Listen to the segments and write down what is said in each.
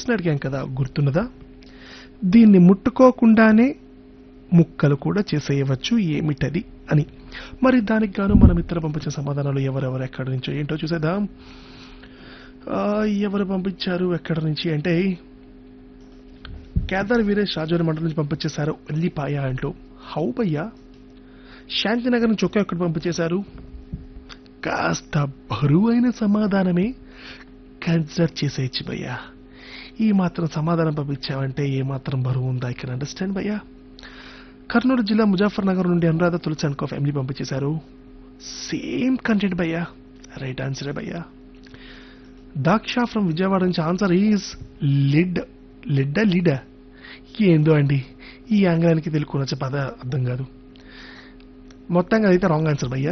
ప్రశ్న అడిగాం కదా గుర్తున్నదా దీన్ని ముట్టుకోకుండానే ముక్కలు కూడా చేసేయవచ్చు ఏమిటది అని మరి దానికి గాను మనం ఇతర పంపించిన సమాధానాలు ఎవరెవరు ఎక్కడి నుంచో ఏంటో చూసేద్దాం ఆ, ఎవరు పంపించారు ఎక్కడి నుంచి అంటే కేదార్ వీరేష్ రాజోరి మండలం నుంచి పంపించేశారు ఎల్లిపాయ అంటూ హౌ భయ్యా శాంతినగర్ నుంచి ఒకే ఒక్కటి పంపించేశారు కాస్త బరువైన సమాధానమే కన్సిడర్ చేసేయచ్చు భయ్యా ఈ మాత్రం సమాధానం పంపించావంటే ఏ మాత్రం బరువు ఉందా ఐ కెన్ అండర్స్టాండ్ భయ్యా కర్నూలు జిల్లా ముజాఫర్ నగర్ నుండి అనురాధ తులసి అనుకో ఫ్యామిలీ పంపించేశారు సేమ్ కంటెంట్ భయ్యా రైట్ ఆన్సరే భయ్యా దాక్ష ఫ్రమ్ విజయవాడ నుంచి ఆన్సర్ ఈజ్ లిడ్ లిడ్డా లిడా ఏందో అండి ఈ ఆంగ్లానికి తెలుగు పద అర్థం కాదు మొత్తంగా అయితే రాంగ్ ఆన్సర్ భయ్యా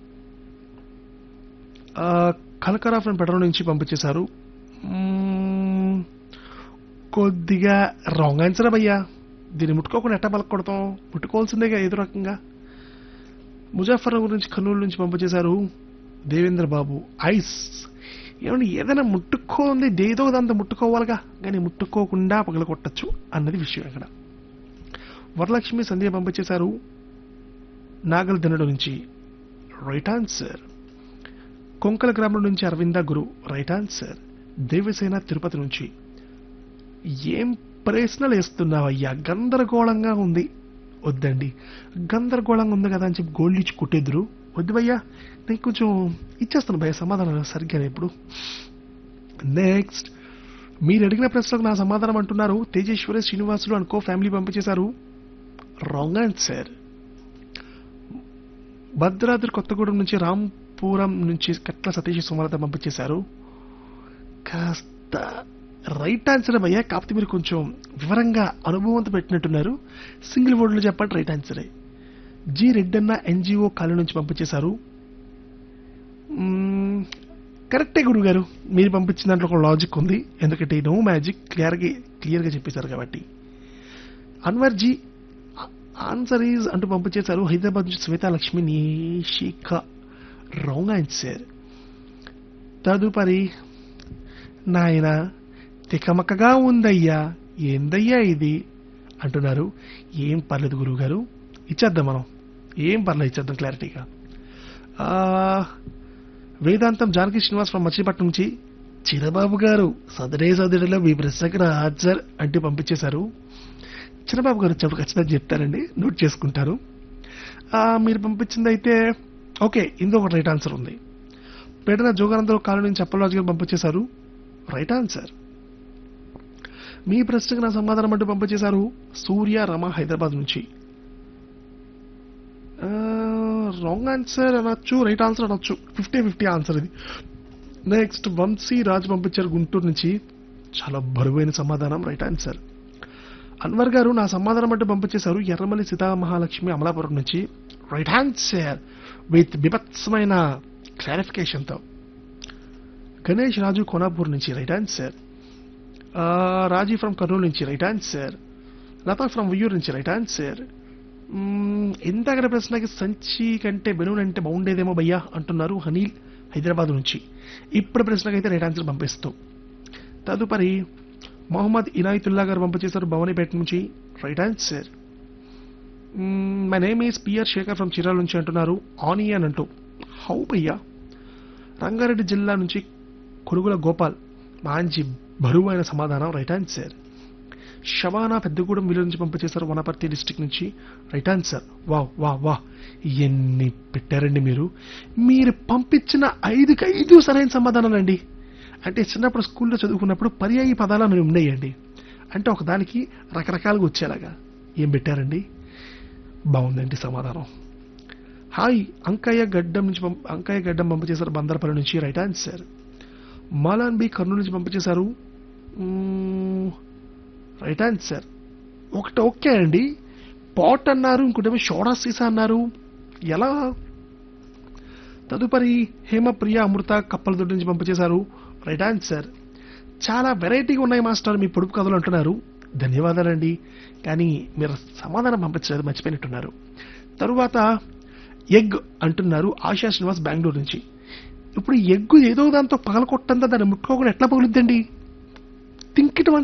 ఆ, కలకరా ఫ్రమ్ పెట్రోల్ నుంచి పంపించేశారు మ్మ్, కొద్దిగా రాంగ్ ఆన్సర్ భయ్యా దీన్ని ముట్టుకోకుండా ఎట్ట పలకొడతాం ముట్టుకోవాల్సిందేగా ఏదో రకంగా ముజాఫర్ గురించి కర్నూలు నుంచి పంపించేశారు దేవేంద్ర బాబు ఐస్ ఏమండి ఏదైనా ముట్టుకోంది ఏదో దాంతో ముట్టుకోవాలిగా కానీ ముట్టుకోకుండా పగలగొట్టచ్చు అన్నది విషయం ఇక్కడ వరలక్ష్మి సంధ్య పంపించేశారు నాగల్ దినడు నుంచి రైట్ ఆన్సర్ కొంకల గ్రామం నుంచి అరవింద గురు రైట్ ఆన్సర్ దేవసేన తిరుపతి నుంచి ఏం ప్రశ్నలు వేస్తున్నావయ్యా గందరగోళంగా ఉంది వద్దండి గందరగోళంగా ఉంది కదా అని చెప్పి గోల్డ్ ఇచ్చి కొట్టేద్దరు వద్దు భయ్యా నేను కొంచెం ఇచ్చేస్తాను భయ్య సమాధానం సరిగ్గా ఇప్పుడు నెక్స్ట్ మీరు అడిగిన ప్రశ్నలకు నా సమాధానం అంటున్నారు తేజేశ్వరి శ్రీనివాసులు అనుకో ఫ్యామిలీ పంపించేశారు రాంగ్ ఆన్సర్ భద్రాద్రి కొత్తగూడెం నుంచి రాంపురం నుంచి కట్ల సతీష్ సుమలత పంపించేశారు కాస్త రైట్ ఆన్సర్ భయ్యా కాకపోతే మీరు కొంచెం వివరంగా అనుభవంతో పెట్టినట్టున్నారు సింగిల్ వర్డ్లో చెప్పండి రైట్ ఆన్సరే జి రెడ్డన్న ఎన్జిఓ కాలనీ నుంచి పంపించేశారు మ్మ్, కరెక్టే గురుగారు మీరు పంపించిన దాంట్లో ఒక లాజిక్ ఉంది ఎందుకంటే నో మ్యాజిక్ క్లియర్గా క్లియర్గా చెప్పేశారు కాబట్టి అన్వర్ జీ ఆన్సర్ ఈజ్ అంటూ పంపించేశారు హైదరాబాద్ నుంచి శ్వేతా లక్ష్మి నిషిక రాంగ్ ఆన్సర్ తదుపరి నాయన తికమకగా ఉందయ్యా ఏందయ్యా ఇది అంటున్నారు ఏం పర్లేదు గురువు గారు ఇచ్చేద్దాం మనం ఏం పర్లేదు ఇచ్చేద్దాం క్లారిటీగా ఆ, వేదాంతం జానకి శ్రీనివాస్ ఫ్రమ్ మచిలీపట్నం నుంచి చిరబాబు గారు సదరే సదడిలో మీ ప్రశ్నకు నా ఆన్సర్ అంటూ పంపించేశారు చిరబాబు గారు వచ్చినప్పుడు ఖచ్చితంగా చెప్తారండి నోట్ చేసుకుంటారు ఆ, మీరు పంపించింది అయితే ఓకే ఇందులో ఒక రైట్ ఆన్సర్ ఉంది పేటన జోగానందరావు కాలనీ నుంచి అప్పలరాజు గారు పంపించేశారు రైట్ ఆన్సర్ మీ ప్రశ్నకు నా సమాధానం అంటూ పంపించేశారు సూర్య రమ హైదరాబాద్ నుంచి రాంగ్ ఆన్సర్ అనొచ్చు రైట్ ఆన్సర్ అనొచ్చు ఫిఫ్టీ ఫిఫ్టీ ఆన్సర్ ఇది నెక్స్ట్ వంశీ రాజు పంపించారు గుంటూరు నుంచి చాలా బరువైన సమాధానం రైట్ ఆన్సర్ అన్వర్ గారు నా సమాధానం అంటూ పంపించేశారు ఎర్రమల్లి సీతామహాలక్ష్మి అమలాపురం నుంచి రైట్ ఆన్సర్ విత్ బిభత్సమైన క్లారిఫికేషన్తో గణేష్ రాజు కోనాపూర్ నుంచి right answer Raji from Kurnool నుంచి right answer Latha from Uyyuru నుంచి రైట్ ఆన్సర్ ఇంతకడ ప్రశ్నకి సంచి కంటే బెలూన్ అంటే బాగుండేదేమో భయ్యా అంటున్నారు హనీల్ హైదరాబాద్ నుంచి ఇప్పుడు ప్రశ్నకైతే రైట్ ఆన్సర్ పంపిస్తూ తదుపరి మొహమ్మద్ ఇనాయతుల్లా గారు పంపించేశారు భవానీపేట నుంచి right answer my name is PR Shekhar from Chirala నుంచి అంటున్నారు ఆనియన్ అంటూ హౌ భయ్యా రంగారెడ్డి జిల్లా నుంచి కొనుగోల గోపాల్ మంచి బరువైన సమాధానం right answer Shabana Peddagudem village నుంచి పంపించేశారు వనపర్తి డిస్టిక్ నుంచి రైట్ ఆన్సర్ వా వా వా ఎన్ని పెట్టారండి మీరు మీరు పంపించిన ఐదుకి ఐదు సరైన సమాధానాలండి అంటే చిన్నప్పుడు స్కూల్లో చదువుకున్నప్పుడు పర్యాయ పదాలను ఉండేయండి అంటే ఒకదానికి రకరకాలుగా వచ్చేలాగా ఏం పెట్టారండి బాగుందండి సమాధానం హాయ్ అంకయ్య గడ్డం నుంచి పంప- అంకయ్య గడ్డం పంపించేశారు బందరపల్లి నుంచి రైట్ ఆన్సర్ మాలాన్ బి కర్నూలు నుంచి పంపించేశారు మ్మ్, రైట్ ఆన్సర్ ఒకటి ఓకే అండి పాట్ అన్నారు ఇంకోటేమో షోడా సీసా అన్నారు ఎలా తదుపరి హేమప్రియ అమృత కప్పలదొడ్డి నుంచి పంపించేశారు రైట్ ఆన్సర్ చాలా వెరైటీగా ఉన్నాయి మాస్టర్ మీ పొడుపు కథలు అంటున్నారు ధన్యవాదాలండి కానీ మీరు సమాధానం పంపించలేదు మర్చిపోయినట్టున్నారు తరువాత ఎగ్ అంటున్నారు ఆశా శ్రీనివాస్ బెంగళూరు నుంచి ఇప్పుడు ఎగ్గు ఏదో దాంతో పగలకొట్టంతా దాన్ని ముట్టుకోకుండా ఎట్లా పగులుద్దండి థింక్ ఇట్